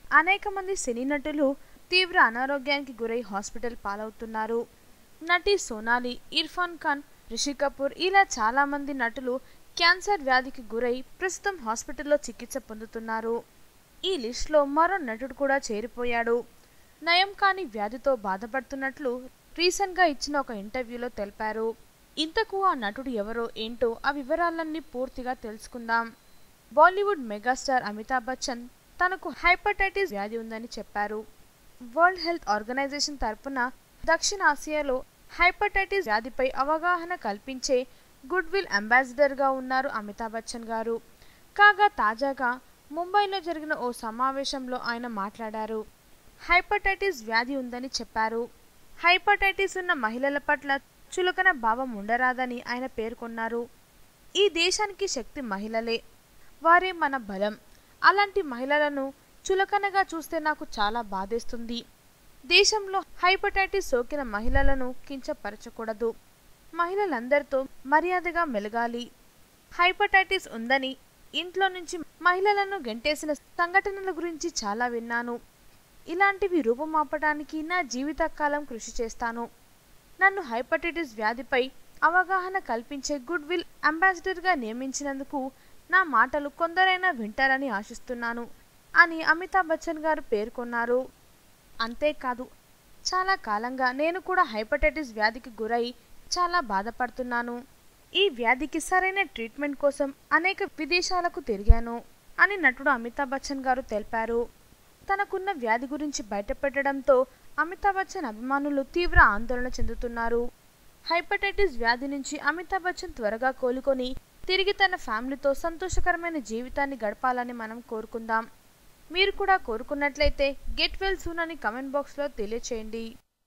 అనేక మంది సినీ నటులు తీవ్ర అనారోగ్యానికి గురై హాస్పిటల్ పాలవుతున్నారు నటి సోనాలి ఇర్ఫాన్ ఖాన్ రిషి కపూర్ ఇలా చాలా మంది నటులు క్యాన్సర్ వ్యాధికి గురై ప్రస్తుతం హాస్పిటల్లో చికిత్స పొందుతున్నారు ఈ లిస్ట్లో మరో నటుడు కూడా చేరిపోయాడు నయం కాని వ్యాధితో బాధపడుతున్నట్లు రీసెంట్గా ఇచ్చిన ఒక ఇంటర్వ్యూలో తెలిపారు ఇంతకు ఆ నటుడు ఎవరో ఏంటో ఆ వివరాలన్నీ పూర్తిగా తెలుసుకుందాం బాలీవుడ్ మెగాస్టార్ అమితాబ్ బచ్చన్ తనకు హైపటైటిస్ వ్యాధి ఉందని చెప్పారు వరల్డ్ హెల్త్ ఆర్గనైజేషన్ తరపున దక్షిణ ఆసియాలో హైపటైటిస్ వ్యాధిపై అవగాహన కల్పించే గుడ్ విల్ అంబాసిడర్గా ఉన్నారు అమితాబ్ బచ్చన్ గారు కాగా తాజాగా ముంబైలో జరిగిన ఓ సమావేశంలో ఆయన మాట్లాడారు హైపటైటిస్ వ్యాధి ఉందని చెప్పారు హైపటైటిస్ ఉన్న మహిళల పట్ల చులకన భావం ఉండరాదని ఆయన పేర్కొన్నారు ఈ దేశానికి శక్తి మహిళలే వారే మన బలం అలాంటి మహిళలను చులకనగా చూస్తే నాకు చాలా బాధేస్తుంది దేశంలో హైపటైటిస్ సోకిన మహిళలను కించపరచకూడదు మహిళలందరితో మర్యాదగా మెలగాలి హైపటైటిస్ ఉందని ఇంట్లో నుంచి మహిళలను గెంటేసిన సంఘటనల గురించి చాలా విన్నాను ఇలాంటివి రూపుమాపడానికి నా జీవితకాలం కృషి చేస్తాను నన్ను హైపటైటిస్ వ్యాధిపై అవగాహన కల్పించే గుడ్ విల్ అంబాసిడర్గా నియమించినందుకు నా మాటలు కొందరైనా వింటారని ఆశిస్తున్నాను అని అమితాబ్ బచ్చన్ గారు పేర్కొన్నారు అంతేకాదు చాలా కాలంగా నేను కూడా హైపటైటిస్ వ్యాధికి గురై చాలా బాధపడుతున్నాను ఈ వ్యాధికి సరైన ట్రీట్మెంట్ కోసం అనేక విదేశాలకు తిరిగాను అని నటుడు అమితాబ్ బచ్చన్ గారు తెలిపారు తనకున్న వ్యాధి గురించి బయటపెట్టడంతో అమితాబ్ బచ్చన్ అభిమానులు తీవ్ర ఆందోళన చెందుతున్నారు హైపటైటిస్ వ్యాధి నుంచి అమితాబ్ బచ్చన్ త్వరగా కోలుకొని తిరిగి తన ఫ్యామిలీతో సంతోషకరమైన జీవితాన్ని గడపాలని మనం కోరుకుందాం మీరు కూడా కోరుకున్నట్లయితే గెట్ వెల్ సూన్ అని కమెంట్ బాక్స్లో తెలియచేయండి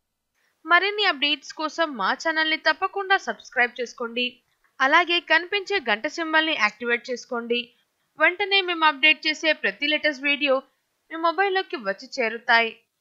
మరిన్ని అప్డేట్స్ కోసం మా ఛానల్ని తప్పకుండా సబ్స్క్రైబ్ చేసుకోండి అలాగే కనిపించే గంట సింబల్ని యాక్టివేట్ చేసుకోండి వెంటనే మేము అప్డేట్ చేసే ప్రతి లేటెస్ట్ వీడియో మీ మొబైల్లోకి వచ్చి చేరుతాయి